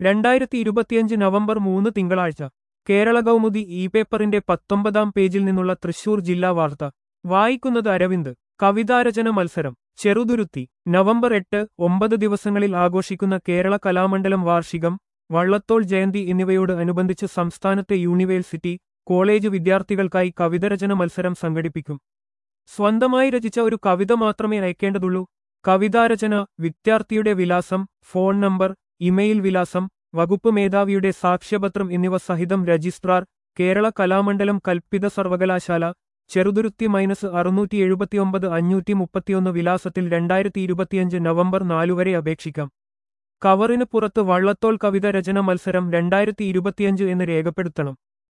രണ്ടായിരത്തി ഇരുപത്തിയഞ്ച് നവംബർ മൂന്ന് തിങ്കളാഴ്ച കേരള കൗമുദി ഇ പേപ്പറിന്റെ പത്തൊമ്പതാം പേജിൽ നിന്നുള്ള തൃശൂർ ജില്ലാ വാർത്ത വായിക്കുന്നത് അരവിന്ദ് കവിതാരചന മത്സരം ചെറുതുരുത്തി നവംബർ എട്ട് ഒമ്പത് ദിവസങ്ങളിൽ ആഘോഷിക്കുന്ന കേരള കലാമണ്ഡലം വാർഷികം വള്ളത്തോൾ ജയന്തി എന്നിവയോട് അനുബന്ധിച്ച് സംസ്ഥാനത്തെ യൂണിവേഴ്സിറ്റി കോളേജ് വിദ്യാർത്ഥികൾക്കായി കവിതരചന മത്സരം സംഘടിപ്പിക്കും സ്വന്തമായി രചിച്ച ഒരു കവിത മാത്രമേ അയക്കേണ്ടതുള്ളൂ കവിതാരചന വിദ്യാർത്ഥിയുടെ വിലാസം ഫോൺ നമ്പർ ഇമെയിൽ വിലാസം വകുപ്പ് മേധാവിയുടെ സാക്ഷ്യപത്രം എന്നിവ സഹിതം രജിസ്ട്രാർ കേരള കലാമണ്ഡലം കൽപ്പിത സർവകലാശാല ചെറുതുരുത്തി മൈനസ് അറുന്നൂറ്റി എഴുപത്തിയൊമ്പത് അഞ്ഞൂറ്റി മുപ്പത്തിയൊന്ന് വിലാസത്തിൽ രണ്ടായിരത്തി ഇരുപത്തിയഞ്ച് നവംബർ നാലുവരെ അപേക്ഷിക്കാം കവറിന് പുറത്ത് വള്ളത്തോൾ കവിത രചന മത്സരം രണ്ടായിരത്തി ഇരുപത്തിയഞ്ച് എന്ന് രേഖപ്പെടുത്തണം